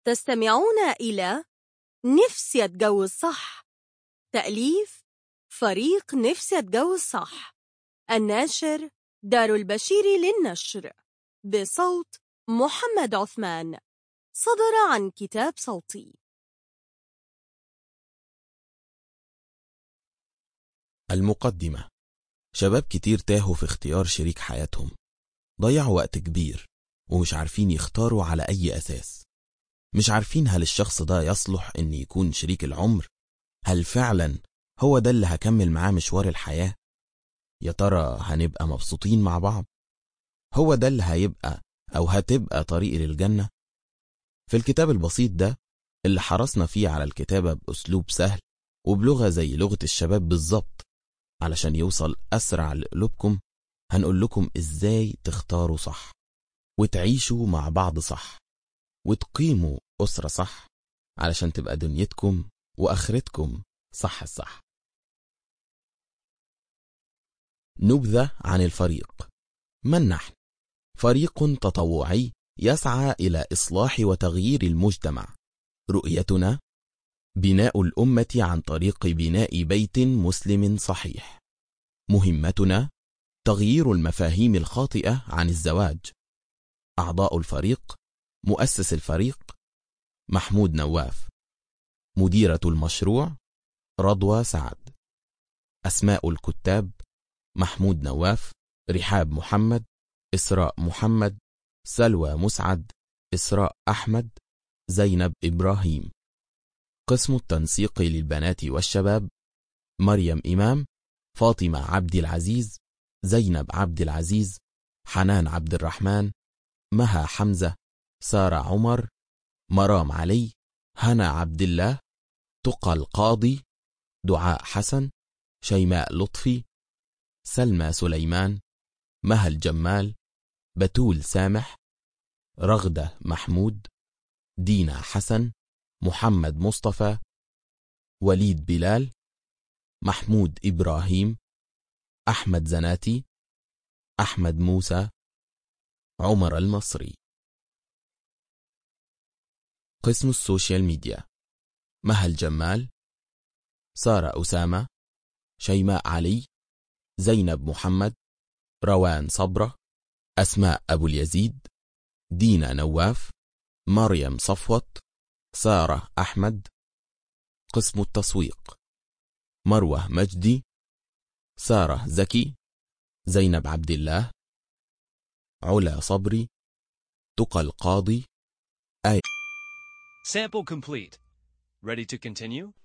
تستمعون إلى نفسي أتجوز صح تأليف فريق نفسي أتجوز صح الناشر دار البشير للنشر بصوت محمد عثمان صدر عن كتاب صوتي المقدمة شباب كتير تاهوا في اختيار شريك حياتهم ضيعوا وقت كبير ومش عارفين يختاروا على أي أساس مش عارفين هل الشخص ده يصلح إن يكون شريك العمر هل فعلا هو ده اللي هكمل معاه مشوار الحياة يا ترى هنبقى مبسوطين مع بعض هو ده اللي هيبقى أو هتبقى طريقي للجنة في الكتاب البسيط ده اللي حرصنا فيه على الكتابة بأسلوب سهل وبلغة زي لغة الشباب بالظبط علشان يوصل أسرع لقلوبكم هنقول لكم إزاي تختاروا صح وتعيشوا مع بعض صح وتقيموا أسرة صح علشان تبقى دنيتكم وآخرتكم صح الصح نبذة عن الفريق من نحن؟ فريق تطوعي يسعى إلى إصلاح وتغيير المجتمع رؤيتنا بناء الأمة عن طريق بناء بيت مسلم صحيح مهمتنا تغيير المفاهيم الخاطئة عن الزواج أعضاء الفريق مؤسس الفريق محمود نواف مديرة المشروع رضوى سعد أسماء الكتاب محمود نواف رحاب محمد إسراء محمد سلوى مسعد إسراء أحمد زينب إبراهيم قسم التنسيق للبنات والشباب مريم إمام فاطمة عبد العزيز زينب عبد العزيز حنان عبد الرحمن مها حمزة سارة عمر مرام علي هنا عبد الله تقى القاضي دعاء حسن شيماء لطفي سلمى سليمان مها الجمال بتول سامح رغدة محمود دينا حسن محمد مصطفى وليد بلال محمود إبراهيم أحمد زناتي أحمد موسى عمر المصري قسم السوشيال ميديا مها الجمال سارة أسامة شيماء علي زينب محمد روان صبرة أسماء أبو اليزيد دينا نواف مريم صفوت سارة أحمد قسم التسويق مروة مجدي سارة زكي زينب عبد الله علا صبري تقى القاضي Sample complete. Ready to continue?